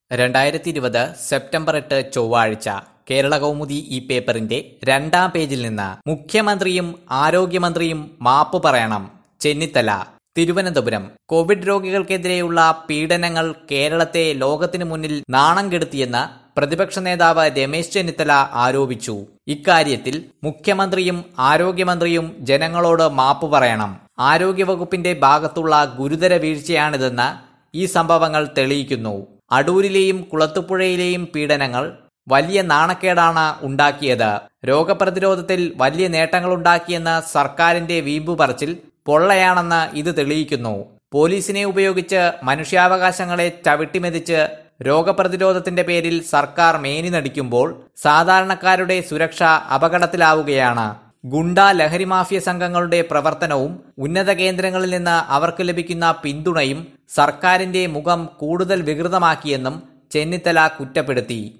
രണ്ടായിരത്തി ഇരുപത് സെപ്റ്റംബർ എട്ട് ചൊവ്വാഴ്ച കേരള കൗമുദി ഈ പേപ്പറിന്റെ രണ്ടാം പേജിൽ നിന്ന് മുഖ്യമന്ത്രിയും ആരോഗ്യമന്ത്രിയും മാപ്പ് പറയണം ചെന്നിത്തല തിരുവനന്തപുരം കോവിഡ് രോഗികൾക്കെതിരെയുള്ള പീഡനങ്ങൾ കേരളത്തെ ലോകത്തിനു മുന്നിൽ നാണം കെടുത്തിയെന്ന് പ്രതിപക്ഷ നേതാവ് രമേശ് ചെന്നിത്തല ആരോപിച്ചു ഇക്കാര്യത്തിൽ മുഖ്യമന്ത്രിയും ആരോഗ്യമന്ത്രിയും ജനങ്ങളോട് മാപ്പ് പറയണം ആരോഗ്യവകുപ്പിന്റെ ഭാഗത്തുള്ള ഗുരുതര വീഴ്ചയാണിതെന്ന് ഈ സംഭവങ്ങൾ തെളിയിക്കുന്നു അടൂരിലെയും കുളത്തുപുഴയിലെയും പീഡനങ്ങൾ വലിയ നാണക്കേടാണ് ഉണ്ടാക്കിയത് രോഗപ്രതിരോധത്തിൽ വലിയ നേട്ടങ്ങളുണ്ടാക്കിയെന്ന് സർക്കാരിന്റെ വീമ്പു പറച്ചിൽ പൊള്ളയാണെന്ന് ഇത് തെളിയിക്കുന്നു പോലീസിനെ ഉപയോഗിച്ച് മനുഷ്യാവകാശങ്ങളെ ചവിട്ടിമെതിച്ച് രോഗപ്രതിരോധത്തിന്റെ പേരിൽ സർക്കാർ മേനി നടിക്കുമ്പോൾ സാധാരണക്കാരുടെ സുരക്ഷ അപകടത്തിലാവുകയാണ് ഗുണ്ട ലഹരി മാഫിയ സംഘങ്ങളുടെ പ്രവർത്തനവും ഉന്നത കേന്ദ്രങ്ങളിൽ നിന്ന് അവർക്ക് ലഭിക്കുന്ന പിന്തുണയും സർക്കാരിന്റെ മുഖം കൂടുതൽ വികൃതമാക്കിയെന്നും ചെന്നിത്തല കുറ്റപ്പെടുത്തി